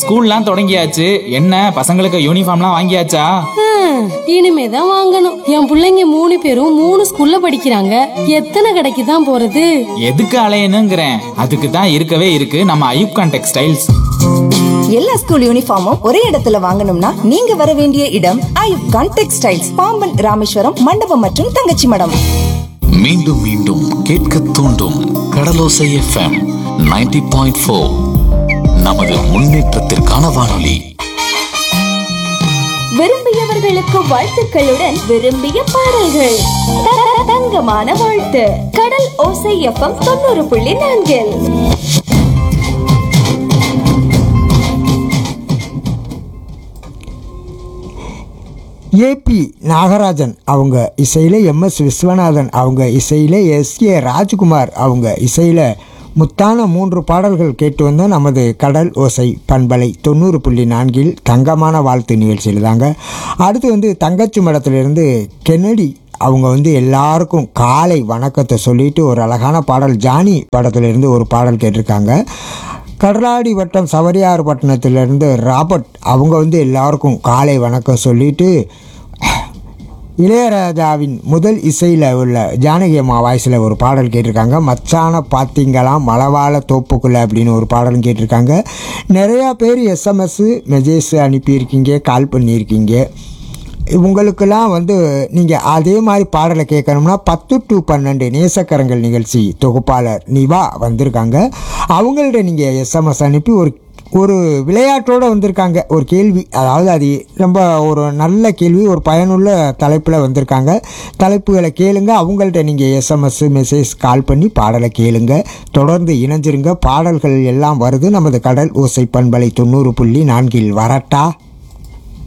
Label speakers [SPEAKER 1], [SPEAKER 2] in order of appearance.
[SPEAKER 1] ஸ்கூல்லாம் தொடங்கியாச்சு என்ன பசங்களுக்கு யூனிஃபார்ம்லாம் வாங்கியாச்சா
[SPEAKER 2] ஹம், இனிமேதான் வாங்கணும் என் புள்ளைங்க மூணு பேரும் மூணு ஸ்கூல்ல படிக்கிறாங்க எத்தனை கடைக்கு தான் போறது
[SPEAKER 1] எதுக்கு அலையணுங்கிறேன் அதுக்கு தான் இருக்கவே இருக்கு நம்ம ஐயூப்கான் டெக்ஸ்டைல்ஸ்
[SPEAKER 3] எல்லா ஸ்கூல் யூனிஃபார்மும் ஒரே இடத்துல வாங்கணும்னா நீங்க வர வேண்டிய இடம் ஐயூப் கான் டெக்ஸ்டைல்ஸ் பாம்பன் ராமேஸ்வரம் மண்டபம் மற்றும் தங்கச்சி மடம்
[SPEAKER 4] மீண்டும் மீண்டும் கேட்க தூண்டும் கடலோசை எஃப்எம் 90.4 பாயிண்ட் ஃபோர் நமது முன்னேற்றத்திற்கான வானொலி
[SPEAKER 5] விரும்பியவர்களுக்கு வாழ்த்துக்களுடன் விரும்பிய பாடல்கள் த- த- தங்கமான வாழ்த்து கடல் ஓசை எஃப்எம் தொண்ணூறு புள்ளி நான்கில்
[SPEAKER 6] ஏபி நாகராஜன் அவங்க இசையில் எம்எஸ் விஸ்வநாதன் அவங்க இசையில் எஸ்ஏ ராஜ்குமார் அவங்க இசையில் முத்தான மூன்று பாடல்கள் கேட்டு வந்த நமது கடல் ஓசை பண்பலை தொண்ணூறு புள்ளி நான்கில் தங்கமான வாழ்த்து நிகழ்ச்சியில் தாங்க அடுத்து வந்து தங்கச்சி மடத்திலிருந்து கென்னடி அவங்க வந்து எல்லாருக்கும் காலை வணக்கத்தை சொல்லிட்டு ஒரு அழகான பாடல் ஜானி படத்திலிருந்து ஒரு பாடல் கேட்டிருக்காங்க கடலாடி வட்டம் சவரியார் பட்டணத்திலிருந்து ராபர்ட் அவங்க வந்து எல்லாருக்கும் காலை வணக்கம் சொல்லிட்டு இளையராஜாவின் முதல் இசையில் உள்ள ஜானகி அம்மா வாய்ஸில் ஒரு பாடல் கேட்டிருக்காங்க மச்சான பார்த்தீங்களாம் மலவாழ தோப்புக்குள்ள அப்படின்னு ஒரு பாடலும் கேட்டிருக்காங்க நிறையா பேர் எஸ்எம்எஸ் மெசேஜ் அனுப்பியிருக்கீங்க கால் பண்ணியிருக்கீங்க உங்களுக்கெல்லாம் வந்து நீங்கள் அதே மாதிரி பாடலை கேட்கணும்னா பத்து டு பன்னெண்டு நேசக்கரங்கள் நிகழ்ச்சி தொகுப்பாளர் நிவா வந்திருக்காங்க அவங்கள்ட்ட நீங்கள் எஸ்எம்எஸ் அனுப்பி ஒரு ஒரு விளையாட்டோடு வந்திருக்காங்க ஒரு கேள்வி அதாவது அது ரொம்ப ஒரு நல்ல கேள்வி ஒரு பயனுள்ள தலைப்பில் வந்திருக்காங்க தலைப்புகளை கேளுங்க அவங்கள்ட்ட நீங்கள் எஸ்எம்எஸ் மெசேஜ் கால் பண்ணி பாடலை கேளுங்க தொடர்ந்து இணைஞ்சிருங்க பாடல்கள் எல்லாம் வருது நமது கடல் ஓசை பண்பலை தொண்ணூறு புள்ளி நான்கில் வரட்டா